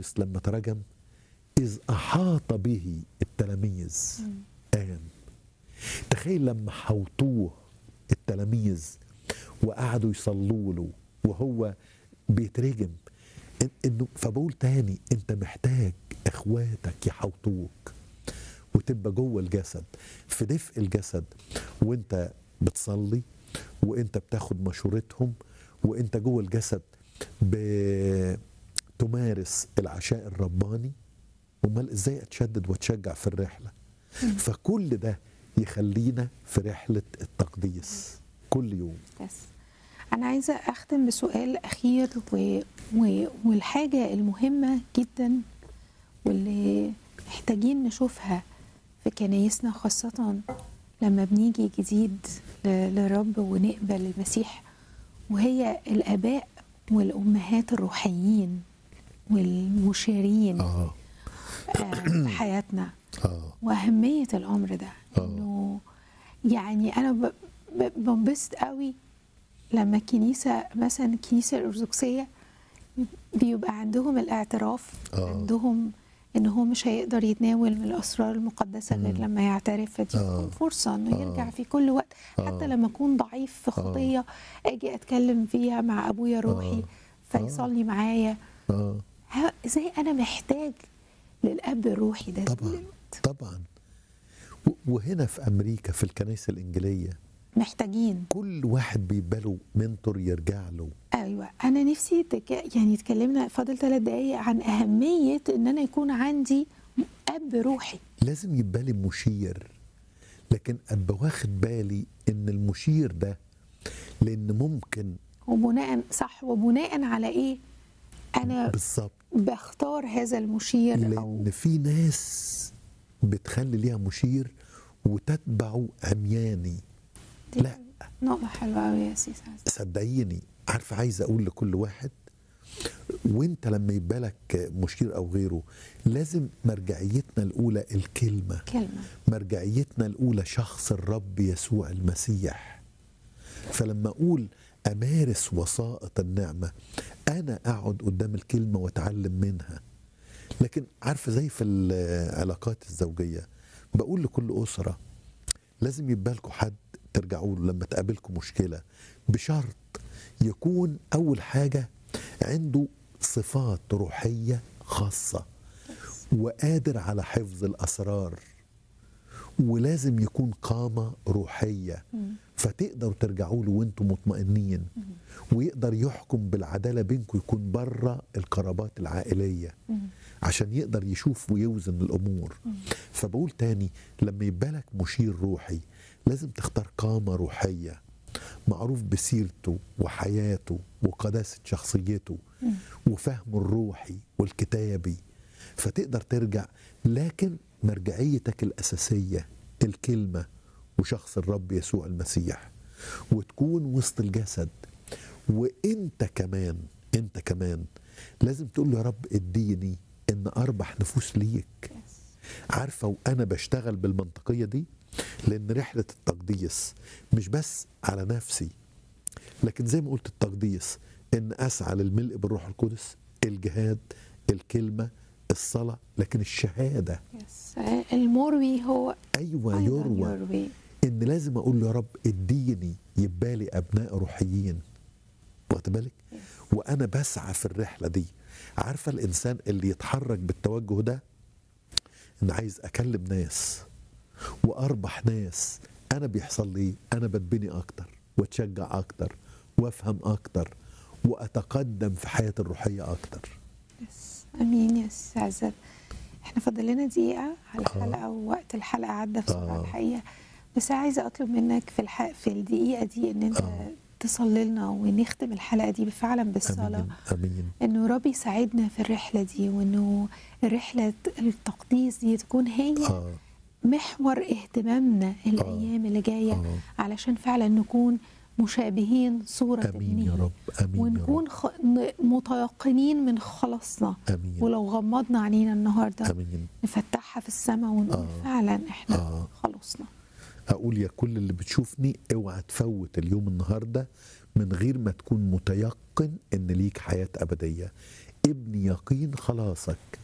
بولس لما ترجم إذ أحاط به التلاميذ آن تخيل لما حوطوه التلاميذ وقعدوا يصلوا له وهو بيترجم إن- انه فبقول تاني انت محتاج اخواتك يحوطوك وتبقى جوه الجسد في دفء الجسد وانت بتصلي وانت بتاخد مشورتهم وانت جوه الجسد بتمارس العشاء الرباني امال ازاي اتشدد واتشجع في الرحله فكل ده يخلينا في رحله التقديس كل يوم بس أنا عايزة أختم بسؤال أخير و... و... والحاجة المهمة جدا واللي محتاجين نشوفها في كنايسنا خاصة لما بنيجي جديد ل... لرب ونقبل المسيح وهي الآباء والأمهات الروحيين والمشيرين اه آه، في حياتنا اه واهميه الامر ده آه. انه يعني انا ب- ب- بنبسط قوي لما الكنيسه مثلا الكنيسه الارثوذكسيه بيبقى عندهم الاعتراف آه. عندهم ان هو مش هيقدر يتناول من الاسرار المقدسه غير مم. لما يعترف فدي آه. تكون فرصه انه آه. يرجع في كل وقت حتى آه. لما اكون ضعيف في خطيه اجي اتكلم فيها مع ابويا روحي آه. فيصلي معايا اه ها- ازاي انا محتاج للاب الروحي ده طبعا طبعا و- وهنا في امريكا في الكنائس الانجيليه محتاجين كل واحد بيبقى له منتور يرجع له ايوه انا نفسي تك... يعني اتكلمنا فاضل ثلاث دقايق عن اهميه ان انا يكون عندي اب روحي لازم يبقى لي مشير لكن ابقى واخد بالي ان المشير ده لان ممكن وبناء صح وبناء على ايه انا بالظبط بختار هذا المشير او لان في ناس بتخلي ليها مشير وتتبعه عمياني دي لا نقطه حلوه قوي يا سيس عزيز صدقيني عارف عايز اقول لكل واحد وانت لما يبقى لك مشير او غيره لازم مرجعيتنا الاولى الكلمه كلمه مرجعيتنا الاولى شخص الرب يسوع المسيح فلما اقول امارس وسائط النعمه انا اقعد قدام الكلمه واتعلم منها لكن عارفه زي في العلاقات الزوجيه بقول لكل اسره لازم يبقى لكم حد ترجعوا له لما تقابلكم مشكله بشرط يكون اول حاجه عنده صفات روحيه خاصه وقادر على حفظ الاسرار ولازم يكون قامه روحيه فتقدروا ترجعوا له وانتم مطمئنين ويقدر يحكم بالعداله بينكم يكون بره القرابات العائليه عشان يقدر يشوف ويوزن الامور فبقول تاني لما يبقى لك مشير روحي لازم تختار قامه روحيه معروف بسيرته وحياته وقداسه شخصيته وفهمه الروحي والكتابي فتقدر ترجع لكن مرجعيتك الاساسيه الكلمه وشخص الرب يسوع المسيح وتكون وسط الجسد وانت كمان انت كمان لازم تقول له يا رب اديني ان اربح نفوس ليك عارفه وانا بشتغل بالمنطقيه دي لان رحله التقديس مش بس على نفسي لكن زي ما قلت التقديس ان اسعى للملء بالروح القدس الجهاد الكلمه الصلاه لكن الشهاده يس المروي هو ايوه أيضاً يروى يروي ان لازم اقول له يا رب اديني يبقى لي ابناء روحيين واخد بالك وانا بسعى في الرحله دي عارفه الانسان اللي يتحرك بالتوجه ده ان عايز اكلم ناس واربح ناس انا بيحصل لي إيه؟ انا بتبني اكتر واتشجع اكتر وافهم اكتر واتقدم في حياتي الروحيه اكتر يس امين يا استاذ عزت احنا فاضل لنا دقيقه على الحلقه ووقت الحلقه عدى بسرعه آه. الحقيقه بس عايزه اطلب منك في الح... في الدقيقه دي ان انت آه. تصلي لنا ونختم الحلقه دي فعلا بالصلاه امين امين انه ربي يساعدنا في الرحله دي وانه رحله التقديس دي تكون هي اه محور اهتمامنا الايام اللي جايه آه. علشان فعلا نكون مشابهين صوره امين يا ابنه رب امين يا ونكون رب خ... ن- متيقنين من خلاصنا امين ولو غمضنا عينينا النهارده امين نفتحها في السماء ونقول آه. فعلا احنا آه. خلصنا اقول يا كل اللي بتشوفني اوعى تفوت اليوم النهارده من غير ما تكون متيقن ان ليك حياه ابديه ابن يقين خلاصك